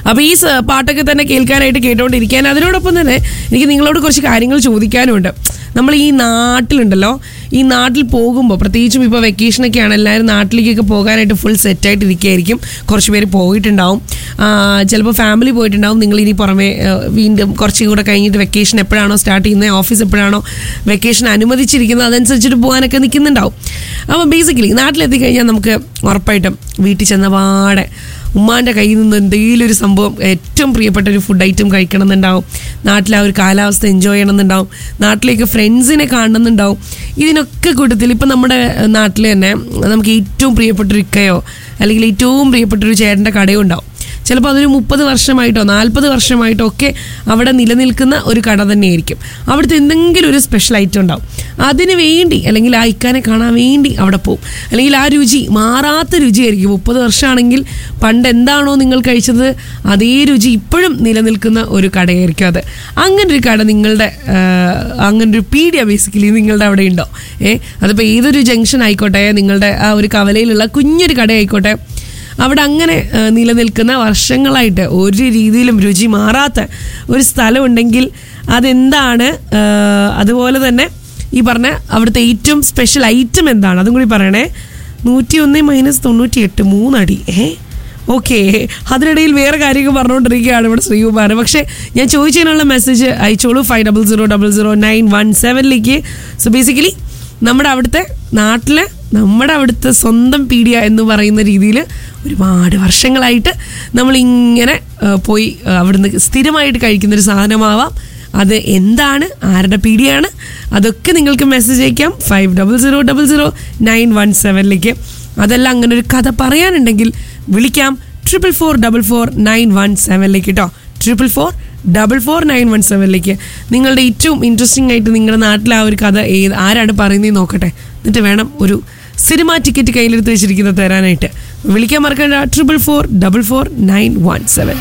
അപ്പോൾ ഈ സ- പാട്ടൊക്കെ തന്നെ കേൾക്കാനായിട്ട് കേട്ടോണ്ടിരിക്കാൻ അതിനോടൊപ്പം തന്നെ എനിക്ക് നിങ്ങളോട് കുറച്ച് കാര്യങ്ങൾ ചോദിക്കാനുമുണ്ട് നമ്മൾ ഈ നാട്ടിലുണ്ടല്ലോ ഈ നാട്ടിൽ പോകുമ്പോൾ പ്രത്യേകിച്ചും ഇപ്പോൾ വെക്കേഷനൊക്കെയാണ് എല്ലാവരും നാട്ടിലേക്കൊക്കെ പോകാനായിട്ട് ഫുൾ സെറ്റായിട്ട് ഇരിക്കുകയായിരിക്കും കുറച്ച് പേര് പോയിട്ടുണ്ടാവും ചിലപ്പോൾ ഫാമിലി പോയിട്ടുണ്ടാവും നിങ്ങൾ ഇനി പുറമെ ആ, വീണ്ടും കുറച്ചും കൂടെ കഴിഞ്ഞിട്ട് വെക്കേഷൻ എപ്പോഴാണോ സ്റ്റാർട്ട് ചെയ്യുന്നത് ഓഫീസ് എപ്പോഴാണോ വെക്കേഷൻ അനുവദിച്ചിരിക്കുന്നത് അതനുസരിച്ചിട്ട് പോകാനൊക്കെ നിൽക്കുന്നുണ്ടാവും അപ്പോൾ ബേസിക്കലി നാട്ടിലെത്തി കഴിഞ്ഞാൽ നമുക്ക് ഉറപ്പായിട്ടും വീട്ടിൽ ചെന്ന പാടെ ഉമ്മാൻ്റെ കയ്യിൽ നിന്ന് എന്തെങ്കിലും ഒരു സംഭവം ഏറ്റവും പ്രിയപ്പെട്ട ഒരു ഫുഡ് ഐറ്റം കഴിക്കണം എന്നുണ്ടാവും നാട്ടിലെ ആ ഒരു കാലാവസ്ഥ എൻജോയ് ചെയ്യണം എന്നുണ്ടാവും നാട്ടിലേക്ക് ഫ്രണ്ട്സിനെ കാണണമെന്നുണ്ടാവും ഇതിനൊക്കെ കൂട്ടത്തിൽ ഇപ്പം നമ്മുടെ നാട്ടിൽ തന്നെ നമുക്ക് ഏറ്റവും പ്രിയപ്പെട്ട ഒരു ഇക്കയോ അല്ലെങ്കിൽ ഏറ്റവും പ്രിയപ്പെട്ട ഒരു ചേട്ടൻ്റെ കടയോ ഉണ്ടാവും ചിലപ്പോൾ അതൊരു മുപ്പത് വർഷമായിട്ടോ നാൽപ്പത് വർഷമായിട്ടോ ഒക്കെ അവിടെ നിലനിൽക്കുന്ന ഒരു കട തന്നെയായിരിക്കും അവിടുത്തെ എന്തെങ്കിലും ഒരു സ്പെഷ്യൽ ഐറ്റം ഉണ്ടാവും അതിന് വേണ്ടി അല്ലെങ്കിൽ ആ ഇക്കാനെ കാണാൻ വേണ്ടി അവിടെ പോകും അല്ലെങ്കിൽ ആ രുചി മാറാത്ത രുചിയായിരിക്കും മുപ്പത് വർഷമാണെങ്കിൽ പണ്ട് എന്താണോ നിങ്ങൾ കഴിച്ചത് അതേ രുചി ഇപ്പോഴും നിലനിൽക്കുന്ന ഒരു കടയായിരിക്കും അത് അങ്ങനെ ഒരു കട നിങ്ങളുടെ ആ, അങ്ങനെ ഒരു പീഡിയ ബേസിക്കലി നിങ്ങളുടെ അവിടെ ഉണ്ടോ ഏ അതിപ്പോൾ ഏതൊരു ജംഗ്ഷൻ ആയിക്കോട്ടെ നിങ്ങളുടെ ആ ഒരു കവലയിലുള്ള കുഞ്ഞൊരു കടയായിക്കോട്ടെ അവിടെ അങ്ങനെ ആ, നിലനിൽക്കുന്ന വർഷങ്ങളായിട്ട് ഒരു രീതിയിലും രുചി മാറാത്ത ഒരു സ്ഥലമുണ്ടെങ്കിൽ അതെന്താണ് ആ, അതുപോലെ തന്നെ ഈ പറഞ്ഞ അവിടുത്തെ ഏറ്റവും സ്പെഷ്യൽ ഐറ്റം എന്താണ് അതും കൂടി പറയണേ നൂറ്റി ഒന്ന് മൈനസ് തൊണ്ണൂറ്റി എട്ട് മൂന്നടി ഏ ഓക്കെ അതിനിടയിൽ വേറെ കാര്യങ്ങൾ പറഞ്ഞുകൊണ്ടിരിക്കുകയാണ് ഇവിടെ ശ്രീകുമാർ പക്ഷേ ഞാൻ ചോദിച്ചതിനുള്ള മെസ്സേജ് അയച്ചോളൂ five double zero double zero nine one സെവനിലേക്ക് സോ ബേസിക്കലി നമ്മുടെ അവിടുത്തെ നാട്ടിലെ നമ്മുടെ അവിടുത്തെ സ്വന്തം പീഡിയ എന്ന് പറയുന്ന രീതിയിൽ ഒരുപാട് വർഷങ്ങളായിട്ട് നമ്മളിങ്ങനെ ആ, പോയി ആ, അവിടുന്ന് സ്ഥിരമായിട്ട് കഴിക്കുന്നൊരു സാധനമാവാം അത് എന്താണ് ആരുടെ പീഡിയാണ് അതൊക്കെ നിങ്ങൾക്ക് മെസ്സേജ് അയക്കാം five double zero double zero nine one സെവനിലേക്ക് അതെല്ലാം അങ്ങനെ ഒരു കഥ പറയാനുണ്ടെങ്കിൽ വിളിക്കാം triple four double four nine one സെവനിലേക്ക് കേട്ടോ triple four double four nine one സെവനിലേക്ക് നിങ്ങളുടെ ഏറ്റവും ഇൻട്രസ്റ്റിംഗ് ആയിട്ട് നിങ്ങളുടെ നാട്ടിലെ ആ ഒരു കഥ ഏത് ആരാണ് പറയുന്നത് നോക്കട്ടെ എന്നിട്ട് വേണം ഒരു സിനിമ ടിക്കറ്റ് കയ്യിലെടുത്ത് വെച്ചിരിക്കുന്നത് തരാനായിട്ട് വിളിക്കാൻ മറക്കണ്ട triple four double four nine one seven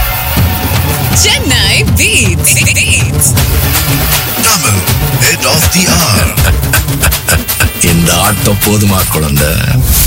Chennai Beats. Beats. Tamil, head of the hour. இந்த ஆட்டம் போதுமா குழந்தை